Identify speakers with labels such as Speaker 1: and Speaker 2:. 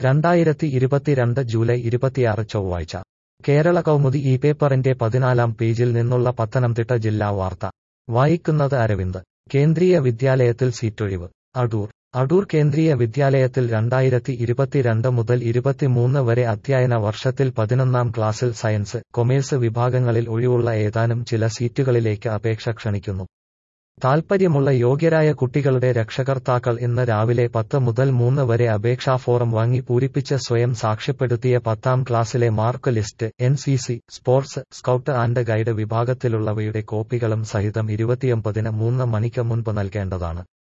Speaker 1: രണ്ടായിരത്തി ഇരുപത്തിരണ്ട് ജൂലൈ ഇരുപത്തിയാറ് ചൊവ്വാഴ്ച കേരള കൗമുദി ഈ പേപ്പറിന്റെ പതിനാലാം പേജിൽ നിന്നുള്ള പത്തനംതിട്ട ജില്ലാ വാർത്ത വായിക്കുന്നത് അരവിന്ദ് കേന്ദ്രീയ വിദ്യാലയത്തിൽ സീറ്റൊഴിവ് അടൂർ അടൂർ കേന്ദ്രീയ വിദ്യാലയത്തിൽ രണ്ടായിരത്തി ഇരുപത്തിരണ്ട് മുതൽ ഇരുപത്തിമൂന്ന് വരെ അധ്യയന വർഷത്തിൽ പതിനൊന്നാം ക്ലാസ്സിൽ സയൻസ് കൊമേഴ്സ് വിഭാഗങ്ങളിൽ ഒഴിവുള്ള ഏതാനും ചില സീറ്റുകളിലേക്ക് അപേക്ഷ ക്ഷണിക്കുന്നു താൽപ്പര്യമുള്ള യോഗ്യരായ കുട്ടികളുടെ രക്ഷകർത്താക്കൾ ഇന്ന് രാവിലെ പത്ത് മുതൽ മൂന്ന് വരെ അപേക്ഷാ ഫോറം വാങ്ങി പൂരിപ്പിച്ച് സ്വയം സാക്ഷ്യപ്പെടുത്തിയ പത്താം ക്ലാസ്സിലെ mark list N C C sports scout and guide വിഭാഗത്തിലുള്ളവയുടെ കോപ്പികളും സഹിതം ഇരുപത്തിയൊമ്പതിന് മൂന്ന് മണിക്ക് മുൻപ് നൽകേണ്ടതാണ്